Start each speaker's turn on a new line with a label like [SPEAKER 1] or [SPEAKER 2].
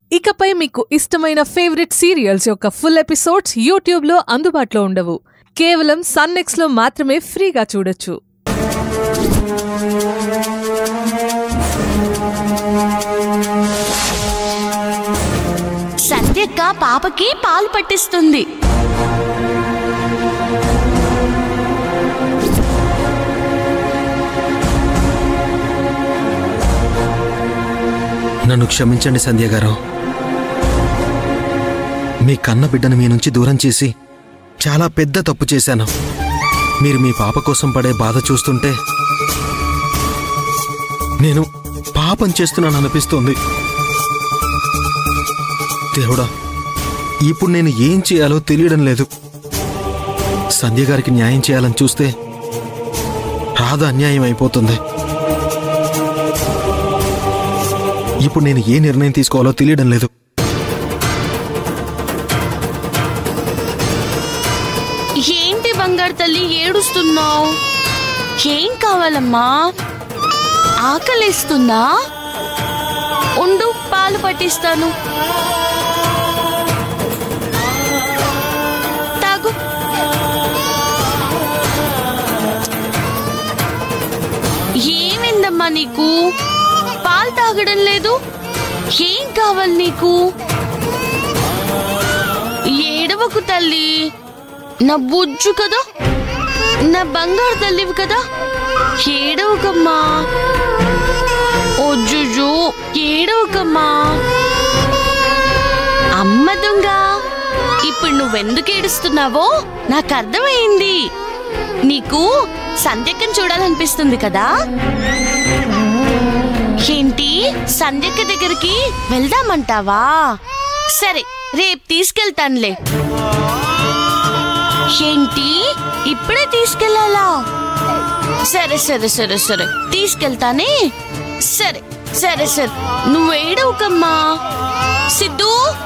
[SPEAKER 1] ఇకపై మీకు ఇష్టమైన ఫేవరెట్ సీరియల్స్ యొక్క ఫుల్ ఎపిసోడ్స్ యూట్యూబ్లో అందుబాటులో ఉండవు కేవలం సన్నెక్స్లో మాత్రమే ఫ్రీగా చూడొచ్చు
[SPEAKER 2] సంధ్యక్క పాపకి పాలు పట్టిస్తుంది
[SPEAKER 3] నన్ను క్షమించండి సంధ్య గారు మీ కన్న బిడ్డను మీ నుంచి దూరం చేసి చాలా పెద్ద తప్పు చేశాను మీరు మీ పాప కోసం పడే బాధ చూస్తుంటే నేను పాపం చేస్తున్నాను అనిపిస్తోంది దేవుడా ఇప్పుడు నేను ఏం చేయాలో తెలియడం లేదు సంధ్య గారికి న్యాయం చేయాలని చూస్తే రాధ అన్యాయం అయిపోతుంది ఇప్పుడు నేను ఏ నిర్ణయం తీసుకోవాలో తెలియడం లేదు
[SPEAKER 2] ఏంటి బంగారు తల్లి ఏడుస్తున్నావు ఏం కావాలమ్మా ఆకలిస్తుందా ఉండు పాలు పట్టిస్తాను తాగు ఏమైందమ్మా నీకు పాలు తాగడం లేదు ఏం కావాలి నీకు ఏడవకు తల్లి నా బుజ్జు కదా నా బంగారు తల్లివి కదా ఏడవకమ్మా ఒజ్జుజు ఏడవకమ్మా అమ్మ దొంగ ఇప్పుడు నువ్వెందుకు ఏడుస్తున్నావో నాకు అర్థమైంది నీకు సంధ్యక్కని చూడాలనిపిస్తుంది కదా ఏంటి సంధ్యక్క దగ్గరికి వెళ్దామంటావా సరే రేపు తీసుకెళ్తానులే ఏంటి ఇప్పుడే తీసుకెళ్ళాలా సరే సరే సరే సరే తీసుకెళ్తానే సరే సరే సరే నువ్వు ఏడవకమ్మా సిద్ధు